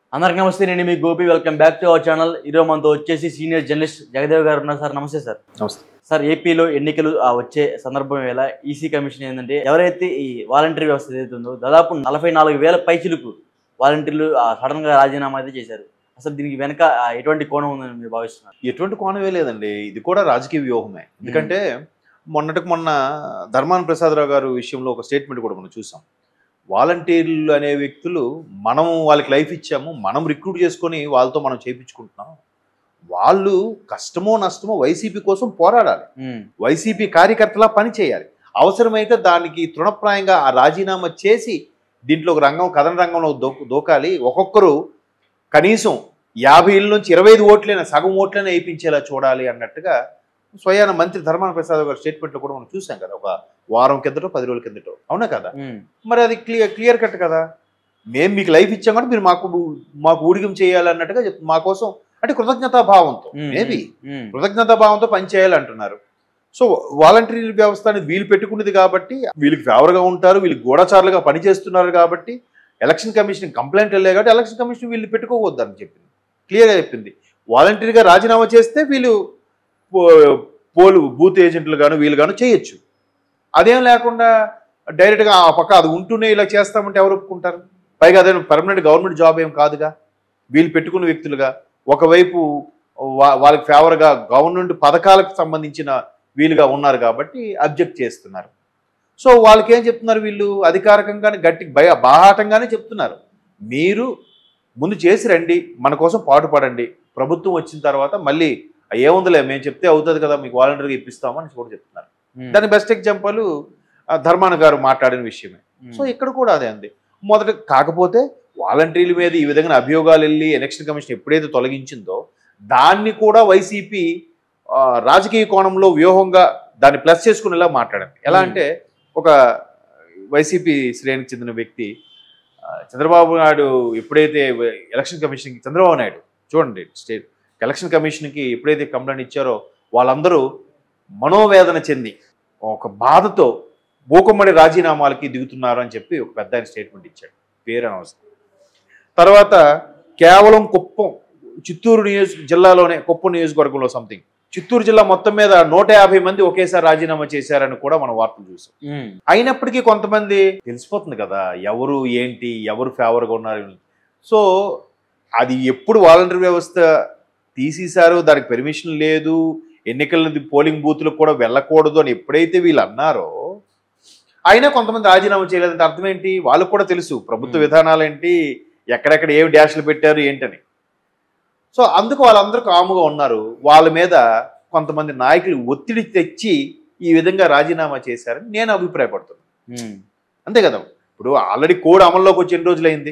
అందరికీ నమస్తే నేను మీ Gopi welcome back to our channel ఈరోజు మనతో వచ్చేసి సీనియర్ జర్నలిస్ట్ జగదేవ్ గారు ఉన్నారు సార్ నమస్తే సార్ నమస్తే సార్ ఏపీలో ఎన్నికలు ఆ, వచ్చే సందర్భం వేళ ఈసీ కమిషన్ ఏంటంటే ఎవరైతే ఈ వాలంటరీ వ్యవస్థ ఏదైతే ఉందో దాదాపు నలభై నాలుగు వేల పైచిలకు వాలంటీర్లు సడన్ గా రాజీనామా అయితే చేశారు అసలు దీనికి వెనక ఆ, ఎటువంటి కోణం ఉందని మీరు భావిస్తున్నారు ఎటువంటి కోణమే లేదండి ఇది కూడా రాజకీయ వ్యూహమే ఎందుకంటే మొన్నటికి మొన్న ధర్మాన ప్రసాదరావు గారు విషయంలో ఒక స్టేట్మెంట్ కూడా మనం చూసాం వాలంటీర్లు అనే వ్యక్తులు మనం వాళ్ళకి లైఫ్ ఇచ్చాము మనం రిక్రూట్ చేసుకొని వాళ్ళతో మనం చేయించుకుంటున్నాం వాళ్ళు కష్టమో నష్టమో వైసీపీ కోసం పోరాడాలి ఉమ్, వైసీపీ కార్యకర్తలా పని చేయాలి అవసరమైతే దానికి తృణప్రాయంగా ఆ రాజీనామా చేసి దీంట్లో ఒక రంగం కథన రంగంలో దో దూకాలి ఒక్కొక్కరు కనీసం యాభై ఇళ్ళ నుంచి ఇరవై ఐదు ఓట్లైనా సగం ఓట్లైనా వేయించేలా చూడాలి అన్నట్టుగా స్వయాన మంత్రి ధర్మాన ప్రసాద్ గారి స్టేట్మెంట్లో కూడా మనం చూసాం కదా ఒక వారం కిందటో పది రోజుల కిందటో అవునా కదా ఉమ్, మరి అది క్లియర్ క్లియర్ కట్ కదా మేము మీకు లైఫ్ ఇచ్చాం కాబట్టి మీరు మాకు మాకు ఊడిగం చేయాలన్నట్టుగా చెప్ మా కోసం అంటే కృతజ్ఞతా భావంతో ఉమ్, మేబీ ఉమ్, కృతజ్ఞతా భావంతో పనిచేయాలంటున్నారు సో వాలంటరీ వ్యవస్థ అనేది వీళ్ళు పెట్టుకున్నది కాబట్టి వీళ్ళకి ఫేవర్గా ఉంటారు వీళ్ళు గూఢచారులుగా పనిచేస్తున్నారు కాబట్టి ఎలక్షన్ కమిషన్ కంప్లైంట్ వెళ్ళాయి కాబట్టి ఎలక్షన్ కమిషన్ వీళ్ళు పెట్టుకోవద్దు అని చెప్పింది క్లియర్గా చెప్పింది వాలంటరీగా రాజీనామా చేస్తే వీళ్ళు పో- పోలు బూత్ ఏజెంట్లు గాను వీళ్ళు గాను చేయొచ్చు అదేం లేకుండా డైరెక్ట్గా ఆ పక్క అది ఉంటూనే ఇలా చేస్తామంటే ఎవరు ఒప్పుకుంటారు పైగా అదే పర్మనెంట్ గవర్నమెంట్ జాబ్ ఏం కాదుగా వీళ్ళు పెట్టుకున్న వ్యక్తులుగా ఒకవైపు వా- వాళ్ళకి ఫేవర్గా గవర్నమెంట్ పథకాలకు సంబంధించిన వీలుగా ఉన్నారు కాబట్టి అబ్జెక్ట్ చేస్తున్నారు సో వాళ్ళకి ఏం చెప్తున్నారు వీళ్ళు అధికారికంగానే గట్టి భయ బాహాటంగానే చెప్తున్నారు మీరు ముందు చేసి రండి మన కోసం పాటుపడండి ప్రభుత్వం వచ్చిన తర్వాత మళ్ళీ ఏముందిలే మేము చెప్తే అవుతుంది కదా మీకు వాలంటీర్గా ఇప్పిస్తామని కూడా చెప్తున్నారు ఉమ్, దాని బెస్ట్ ఎగ్జాంపుల్ ధర్మాన గారు మాట్లాడిన విషయమే ఉమ్, సో ఇక్కడ కూడా అదే ఉంది మొదట కాకపోతే వాలంటీర్ల మీద ఈ విధంగా అభియోగాలు వెళ్ళి ఎలక్షన్ కమిషన్ ఎప్పుడైతే తొలగించిందో దాన్ని కూడా వైసీపీ ఆ, రాజకీయ కోణంలో వ్యూహంగా దాన్ని ప్లస్ చేసుకునేలా మాట్లాడారు ఎలా Hmm. అంటే ఒక వైసీపీ శ్రేణికి చెందిన వ్యక్తి ఆ, చంద్రబాబు నాయుడు ఎప్పుడైతే ఎలక్షన్ కమిషన్కి చంద్రబాబు నాయుడు చూడండి స్టేట్ ఎలక్షన్ కమిషన్కి ఎప్పుడైతే కంప్లైంట్ ఇచ్చారో వాళ్ళందరూ మనోవేదన చెంది ఒక బాధతో మూకుమ్మడి రాజీనామాలకి దిగుతున్నారు అని చెప్పి ఒక పెద్ద ఆయన స్టేట్మెంట్ ఇచ్చాడు పేరు అనవసరం తర్వాత కేవలం కుప్పం చిత్తూరు నియోజక జిల్లాలోనే కుప్పం నియోజకవర్గంలో సంథింగ్ చిత్తూరు జిల్లా మొత్తం మీద నూట యాభై మంది ఒకేసారి రాజీనామా చేశారని కూడా మనం వార్తలు చూసాం ఉమ్, అయినప్పటికీ కొంతమంది తెలిసిపోతుంది కదా ఎవరు ఏంటి ఎవరు ఫేవర్గా ఉన్నారు అని. సో అది ఎప్పుడు వాలంటీర్ వ్యవస్థ తీసేశారు దానికి పెర్మిషన్ లేదు ఎన్నికల పోలింగ్ బూత్లకు కూడా వెళ్ళకూడదు అని ఎప్పుడైతే వీళ్ళు అన్నారో అయినా కొంతమంది రాజీనామా చేయలేదంటే అర్థం ఏంటి వాళ్ళకు కూడా తెలుసు ప్రభుత్వ Hmm. విధానాలు ఏంటి ఎక్కడెక్కడ ఏవి డ్యాష్లు పెట్టారు ఏంటని సో అందుకు వాళ్ళందరూ కాముగా ఉన్నారు వాళ్ళ మీద కొంతమంది నాయకులు ఒత్తిడి తెచ్చి ఈ విధంగా రాజీనామా చేశారని నేను అభిప్రాయపడుతున్నాను ఉమ్, అంతే కదా ఇప్పుడు ఆల్రెడీ కోడ్ అమల్లోకి వచ్చి ఎన్ని రోజులైంది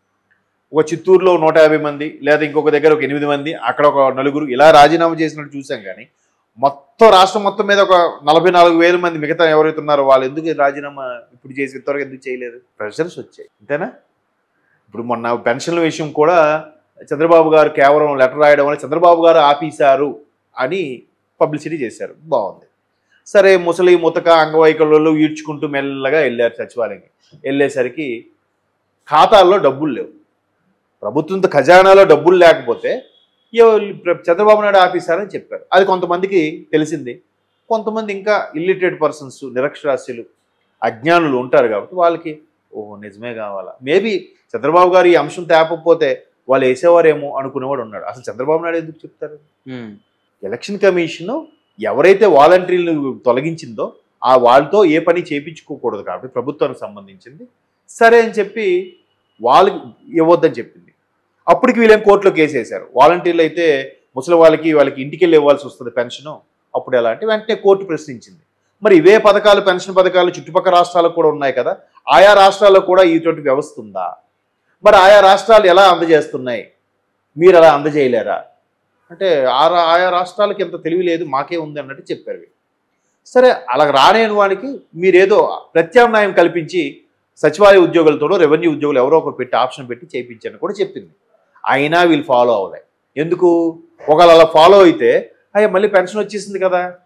ఒక చిత్తూరులో నూట యాభై మంది లేదా ఇంకొక దగ్గర ఒక ఎనిమిది మంది అక్కడ ఒక నలుగురు ఇలా రాజీనామా చేసినట్టు చూసాం కానీ మొత్తం రాష్ట్రం మొత్తం మీద ఒక నలభై నాలుగు వేల మంది మిగతా ఎవరైతే ఉన్నారో వాళ్ళు ఎందుకు ఈ రాజీనామా ఇప్పుడు చేసి ఇంతవరకు ఎందుకు చేయలేదు ప్రెషర్స్ వచ్చాయి అంతేనా ఇప్పుడు మొన్న పెన్షన్ల విషయం కూడా చంద్రబాబు గారు కేవలం లెటర్ రాయడం వల్ల చంద్రబాబు గారు ఆపేశారు అని పబ్లిసిటీ చేశారు బాగుంది సరే ముసలి ముతక అంగవైకల్యంలో ఈడ్చుకుంటూ మెల్లగా వెళ్ళారు సచివాలయంకి వెళ్ళేసరికి ఖాతాల్లో డబ్బులు లేవు ప్రభుత్వంతో ఖజానాలో డబ్బులు లేకపోతే ఎవ- ప్ర- చంద్రబాబు నాయుడు ఆపేశారని చెప్పారు అది కొంతమందికి తెలిసింది కొంతమంది ఇంకా ఇల్లిటరేట్ పర్సన్స్ నిరక్షరాస్యులు అజ్ఞానులు ఉంటారు కాబట్టి వాళ్ళకి ఓహో నిజమే కావాలా మేబీ చంద్రబాబు గారు ఈ అంశం తేపకపోతే వాళ్ళు వేసేవారేమో అనుకునేవాడు ఉన్నాడు అసలు చంద్రబాబు నాయుడు ఎందుకు చెప్తారు ఉమ్, ఎలక్షన్ కమిషన్ ఎవరైతే వాలంటీర్లు తొలగించిందో ఆ వాళ్ళతో ఏ పని చేయించుకోకూడదు కాబట్టి ప్రభుత్వానికి సంబంధించింది సరే అని చెప్పి వాళ్ళకి ఇవ్వద్దని చెప్పింది అప్పటికి వీళ్ళేం కోర్టులో కేసు వేశారు వాలంటీర్లు అయితే ముసలి వాళ్ళకి వాళ్ళకి ఇంటికి వెళ్ళి ఇవ్వాల్సి వస్తుంది పెన్షన్ అప్పుడు ఎలా అంటే వెంటనే కోర్టు ప్రశ్నించింది మరి ఇవే పథకాలు పెన్షన్ పథకాలు చుట్టుపక్కల రాష్ట్రాలకు కూడా ఉన్నాయి కదా ఆయా రాష్ట్రాల్లో కూడా ఇటువంటి వ్యవస్థ ఉందా మరి ఆయా రాష్ట్రాలు ఎలా అందజేస్తున్నాయి మీరు అలా అందజేయలేరా అంటే ఆ రా- ఆయా రాష్ట్రాలకి ఎంత తెలివి లేదు మాకే ఉంది అన్నట్టు చెప్పారు వీళ్ళు. సరే అలా రానేని వానికి మీరేదో ప్రత్యామ్నాయం కల్పించి సచివాలయ ఉద్యోగులతోనో రెవెన్యూ ఉద్యోగులు ఎవరో ఒకరు పెట్టి ఆప్షన్ పెట్టి చేయించని కూడా చెప్పింది అయినా వీళ్ళు ఫాలో అవ్వలే ఎందుకు ఒకవేళ అలా ఫాలో అయితే అయ్యా మళ్ళీ పెన్షన్ వచ్చేసింది కదా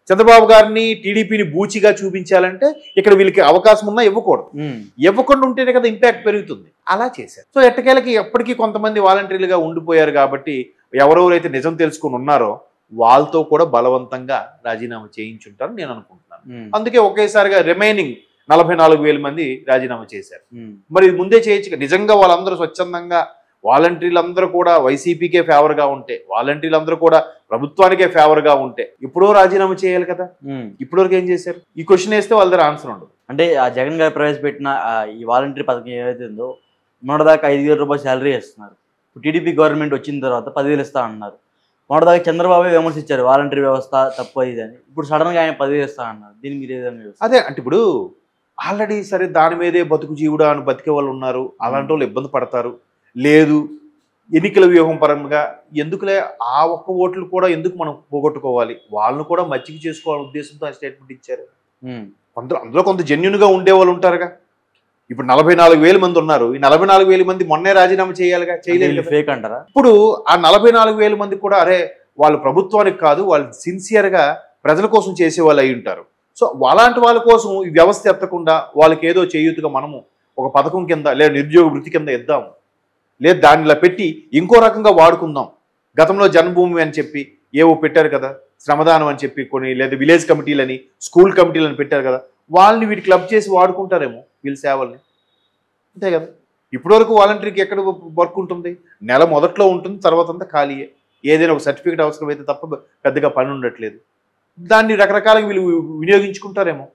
చంద్రబాబు గారిని టీడీపీని బూచిగా చూపించాలంటే ఇక్కడ వీళ్ళకి అవకాశం ఉన్నా ఇవ్వకూడదు ఉమ్, ఇవ్వకుండా ఉంటేనే కదా ఇంపాక్ట్ పెరుగుతుంది అలా చేశారు సో ఎట్టకేలకి ఎప్పటికీ కొంతమంది వాలంటీర్లుగా ఉండిపోయారు కాబట్టి ఎవరెవరైతే నిజం తెలుసుకుని ఉన్నారో వాళ్ళతో కూడా బలవంతంగా రాజీనామా చేయించుంటారు నేను అనుకుంటున్నాను ఉమ్, అందుకే ఒకేసారిగా రిమైనింగ్ నలభై నాలుగు వేల మంది రాజీనామా చేశారు ఉమ్, మరి ఇది ముందే చేయొచ్చు కదా. నిజంగా వాళ్ళందరూ స్వచ్ఛందంగా వాలంటీర్లందరూ కూడా వైసీపీకే ఫేవర్గా ఉంటే వాలంటీర్లందరూ కూడా ప్రభుత్వానికే ఫేవర్గా ఉంటే ఇప్పుడో రాజీనామా చేయాలి కదా ఉమ్. ఇప్పటివరకు ఏం చేశారు ఈ క్వశ్చన్ వేస్తే వాళ్ళ దగ్గర ఆన్సర్ ఉండదు అంటే ఆ జగన్ గారు ప్రవేశపెట్టిన ఆ ఈ వాలంటీర్ పథకం ఏదైతే ఉందో మొన్నటిదాకా ఐదు వేల రూపాయలు శాలరీ ఇస్తున్నారు ఇప్పుడు టీడీపీ గవర్నమెంట్ వచ్చిన తర్వాత పదివేలు ఇస్తా అన్నారు మొన్నటిదాకా చంద్రబాబు విమర్శించారు వాలంటీర్ వ్యవస్థ తప్పు అది ఇది అని ఇప్పుడు సడన్ గా ఆయన పదివేలు ఇస్తా అన్నారు దీన్ని మీరు ఏ విధంగా చూస్తారు? అదే అంటే ఇప్పుడు ఆల్రెడీ సరే దాని మీదే బతుకు జీవుడా అని బతికే వాళ్ళు ఉన్నారు అలాంటి వాళ్ళు ఇబ్బంది పడతారు లేదు ఎన్నికల వ్యూహం పరంగా ఎందుకులే ఆ ఒక్క ఓట్లు కూడా ఎందుకు మనం పోగొట్టుకోవాలి వాళ్ళని కూడా మచ్చిక చేసుకోవాలనే ఉద్దేశంతో ఆ స్టేట్మెంట్ ఇచ్చారు ఉమ్, కొంత అందులో కొంత జెన్యున్గా ఉండే వాళ్ళు ఉంటారుగా ఇప్పుడు నలభై నాలుగు వేల మంది ఉన్నారు ఈ నలభై నాలుగు వేల మంది మొన్నే రాజీనామా చేయాలిగా చేయలేదు కదా. ఫేక్ అంటారా ఇప్పుడు ఆ నలభై నాలుగు వేల మంది కూడా అరే వాళ్ళు ప్రభుత్వానికి కాదు వాళ్ళు సిన్సియర్గా ప్రజల కోసం చేసే వాళ్ళు అయి ఉంటారు సో అలాంటి వాళ్ళ కోసం ఈ వ్యవస్థ ఎత్తకుండా వాళ్ళకి ఏదో చేయూతగా మనము ఒక పథకం కింద లేదా నిరుద్యోగ వృత్తి కింద ఇద్దాం లేదు దానిలో పెట్టి ఇంకో రకంగా వాడుకుందాం గతంలో జన్మభూమి అని చెప్పి ఏవో పెట్టారు కదా శ్రమదానం అని చెప్పి కొన్ని లేదా విలేజ్ కమిటీలని స్కూల్ కమిటీలని పెట్టారు కదా వాళ్ళని వీటి క్లబ్ చేసి వాడుకుంటారేమో వీళ్ళ సేవల్ని అంతే కదా ఇప్పటివరకు వాలంటీర్కి ఎక్కడ వర్క్ ఉంటుంది నెల మొదట్లో ఉంటుంది తర్వాత అంతా ఖాళీయే ఏదైనా ఒక సర్టిఫికేట్ అవసరమైతే తప్ప పెద్దగా పని ఉండట్లేదు దాన్ని రకరకాలుగా వీళ్ళు వినియోగించుకుంటారేమో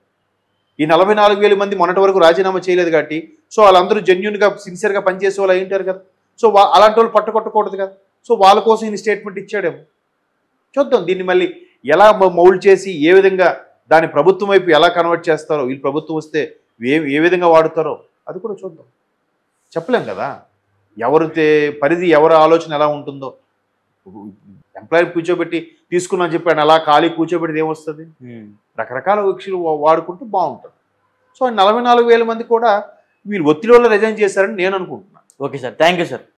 ఈ నలభై నాలుగు వేల మంది మొన్నటి వరకు రాజీనామా చేయలేదు కాబట్టి సో వాళ్ళందరూ జెన్యున్గా సిన్సియర్గా పనిచేసే వాళ్ళు అయి ఉంటారు కదా సో వా- అలాంటి వాళ్ళు పట్టుకొట్టకూడదు కదా సో వాళ్ళ కోసం ఈయన స్టేట్మెంట్ ఇచ్చాడేమో చూద్దాం దీన్ని మళ్ళీ ఎలా మౌల్డ్ చేసి ఏ విధంగా దాని ప్రభుత్వం వైపు ఎలా కన్వర్ట్ చేస్తారో వీళ్ళు ప్రభుత్వం వస్తే ఏ ఏ విధంగా వాడుతారో అది కూడా చూద్దాం చెప్పలేం కదా ఎవరు తే- పరిధి ఎవరి ఆలోచన ఎలా ఉంటుందో ఎంప్లాయీ కూర్చోబెట్టి తీసుకున్నా చెప్పాను అలా ఖాళీ కూర్చోబెట్టి ఏమొస్తుంది ఉమ్, రకరకాల విషయాలు వా- వాడుకుంటూ బాగుంటుంది సో నలభై నాలుగు వేల మంది కూడా వీళ్ళు ఒత్తిడి వల్ల రిజైన్ చేశారని నేను అనుకుంటున్నాను okay sir thank you sir